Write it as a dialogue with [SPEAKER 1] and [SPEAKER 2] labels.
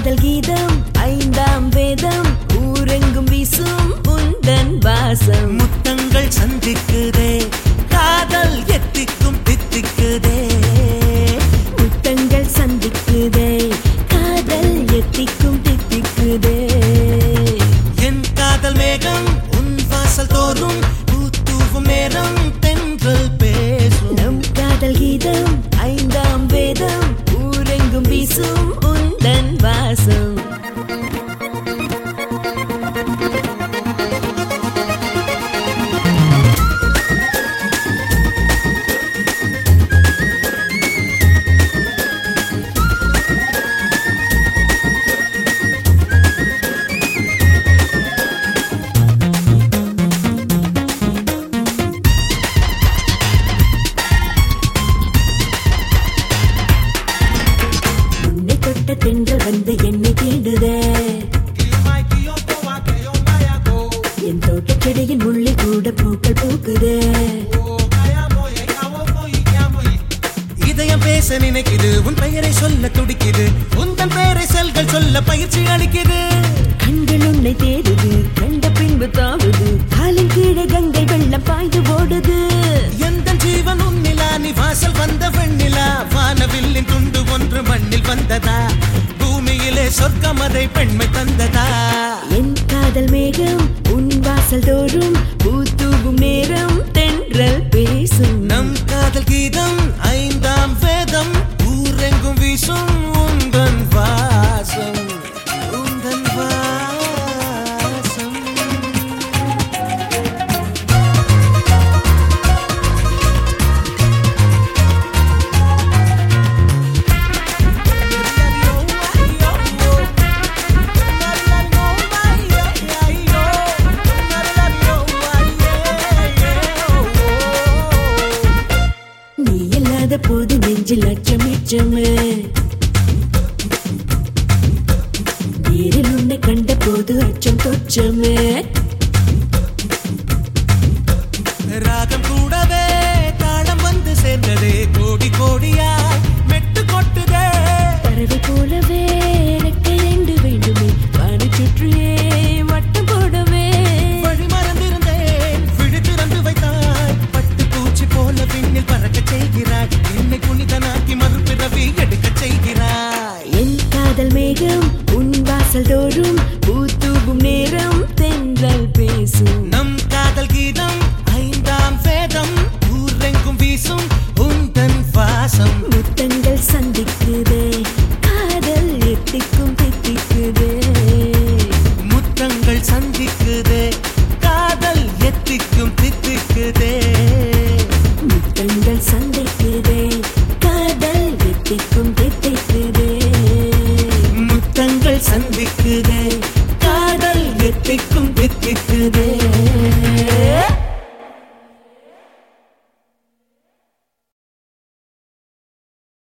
[SPEAKER 1] காதல் கீதம் ஐந்தாம் வேதம் ஊரெங்கும் வீசும் உந்தன் வாசம்
[SPEAKER 2] முத்தங்கள் சந்திக்குதே காதல் எத்திக்கும் தித்திக்குதே
[SPEAKER 1] முத்தங்கள் சந்திக்குதே காதல் எத்திக்கும் தித்திக்குதே
[SPEAKER 2] என் காதல் மேகம் உன் வாசல் தோறும் பூத்தூவும் நேரம் தென்றல் பேசும்
[SPEAKER 1] நம் காதல் கீதம் ஐந்தாம் வேதம் ஊரெங்கும் வீசும் உந்தன் வாசம் உன்னை தொட்ட தென்றல் வந்து என்னை தேடுதே என் தோட்ட செடியின் முள்ளி கூட பூக்கள் பூக்குதே
[SPEAKER 2] இதயம் பேச நினைக்குது உன் பெயரை சொல்ல துடிக்குது உந்தன் பெயரை செல்கள் சொல்ல பயிற்சி அளிக்குது
[SPEAKER 1] கண்கள் உன்னை தேடுது கண்ட பின்பு தாவுது காலின் கீழே கங்கை வெள்ளம் பாய்ந்து ஓடுது
[SPEAKER 2] எந்த ஜீவன் உன்னிலா நீ வாசல் வந்த வெண்ணிலா வானவில்லின் துண்டு ஒன்று மண்ணில் வந்ததா பூமியிலே சொர்க்கம் அதை பெண்மை தந்ததா
[SPEAKER 1] என் காதல் மேகம் உன் வாசல் தோறும் பூத்தூவும் நேரம் தென்றல் பேசும்
[SPEAKER 2] நம் காதல் கீதம் ஐந்தாம் வேதம் ஊரெங்கும் வீசும் உந்தன் வாசம் உந்தன் வாசம்
[SPEAKER 1] நீ இல்லாத போது நெஞ்சில் அச்சம் எச்சமே நேரில் உன்னை கண்ட போது அச்சம் தொச்சமே
[SPEAKER 2] ராகம் கூடவே தாளம் வந்து சேர்ந்ததே கோடி கோடியா மெட்டு கொட்டுதே
[SPEAKER 1] பறவை போலவே ரெக்கை ரெண்டு வேண்டுமே வானை சுற்றியே வட்டம் போடவே
[SPEAKER 2] வழி மறந்திருந்தேன் விழி திறந்து வைத்தாய் பட்டு பூச்சி போல விண்ணில் பறக்கச் செய்கிறாய் என்னை புனிதனாக்கி மறுபிறவி எடுக்கச் செய்கிறாய்
[SPEAKER 1] என் காதல் மேகம் உன் வாசல் தோறும் பூத்தூவும் நேரம் தென்றல் பேசும்
[SPEAKER 2] நம் காதல் கீதம் ஐந்தாம் வேதம் ஊரெங்கும் வீசும் உந்தன் வாசம்
[SPEAKER 1] முத்தங்கள் சந்திக்குதே காதல் எத்திக்கும் தித்திக்குதே
[SPEAKER 2] முத்தங்கள் சந்திக்குதே காதல் எத்திக்கும் தித்திக்குதே
[SPEAKER 1] முத்தங்கள் சந்திக்குதே காதல் எத்திக்கும் தித்திக்குதே
[SPEAKER 2] முத்தங்கள் சந்திக்குதே காதல் எத்திக்கும் தித்திக்குதே